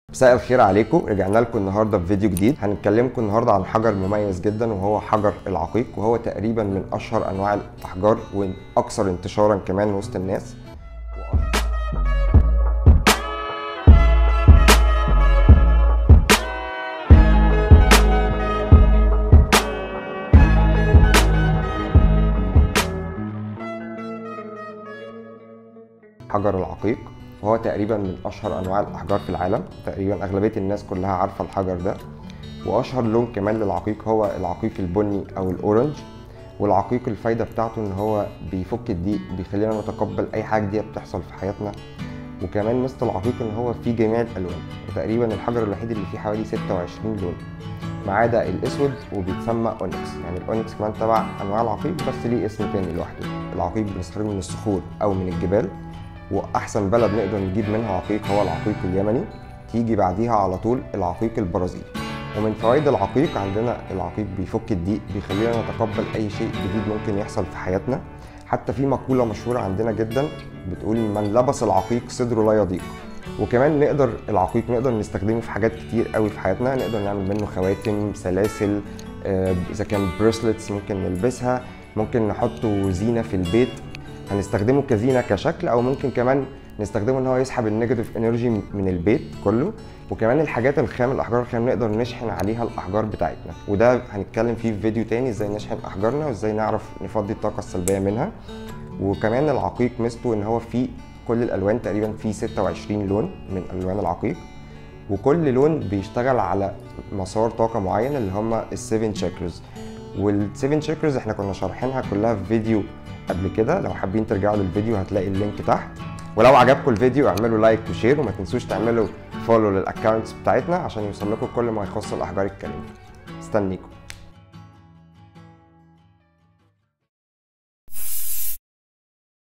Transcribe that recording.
مساء الخير عليكم رجعنا لكم النهارده بفيديو جديد هنتكلمكم النهارده عن حجر مميز جدا وهو حجر العقيق وهو تقريبا من اشهر انواع الاحجار واكثر انتشارا كمان وسط الناس حجر العقيق وهو تقريبا من اشهر انواع الاحجار في العالم تقريبا اغلبيه الناس كلها عارفه الحجر ده واشهر لون كمان للعقيق هو العقيق البني او الاورنج والعقيق الفايده بتاعته ان هو بيفك الضيق بيخلينا نتقبل اي حاجه جديده بتحصل في حياتنا وكمان ميزه العقيق ان هو فيه جميع الالوان وتقريبا الحجر الوحيد اللي فيه حوالي 26 لون ما عدا الاسود وبيتسمى اونكس يعني الاونكس كمان تبع انواع العقيق بس ليه اسم تاني لوحده العقيق بنستخرجه من الصخور او من الجبال واحسن بلد نقدر نجيب منها عقيق هو العقيق اليمني تيجي بعديها على طول العقيق البرازيلي ومن فوائد العقيق عندنا العقيق بيفك الضيق بيخلينا نتقبل اي شيء جديد ممكن يحصل في حياتنا حتى في مقوله مشهوره عندنا جدا بتقول من لبس العقيق صدره لا يضيق وكمان نقدر العقيق نقدر نستخدمه في حاجات كتير قوي في حياتنا نقدر نعمل منه خواتم سلاسل اذا كان بريسلتس ممكن نلبسها ممكن نحطه زينه في البيت هنستخدمه كزينه كشكل او ممكن كمان نستخدمه ان هو يسحب النيجاتيف انرجي من البيت كله وكمان الحاجات الخام الاحجار الخام نقدر نشحن عليها الاحجار بتاعتنا وده هنتكلم فيه في فيديو تاني ازاي نشحن احجارنا وازاي نعرف نفضي الطاقه السلبيه منها وكمان العقيق ميزته ان هو فيه كل الالوان تقريبا فيه 26 لون من الوان العقيق وكل لون بيشتغل على مسار طاقه معين اللي هم السيفن شاكرز والسيفن شاكرز احنا كنا شارحينها كلها في فيديو قبل كده لو حابين ترجعوا للفيديو هتلاقي اللينك تحت ولو عجبكم الفيديو اعملوا لايك وشير وما تنسوش تعملوا فولو للاكونتس بتاعتنا عشان يوصل لكم كل ما يخص الاحجار الكريمه استنيكم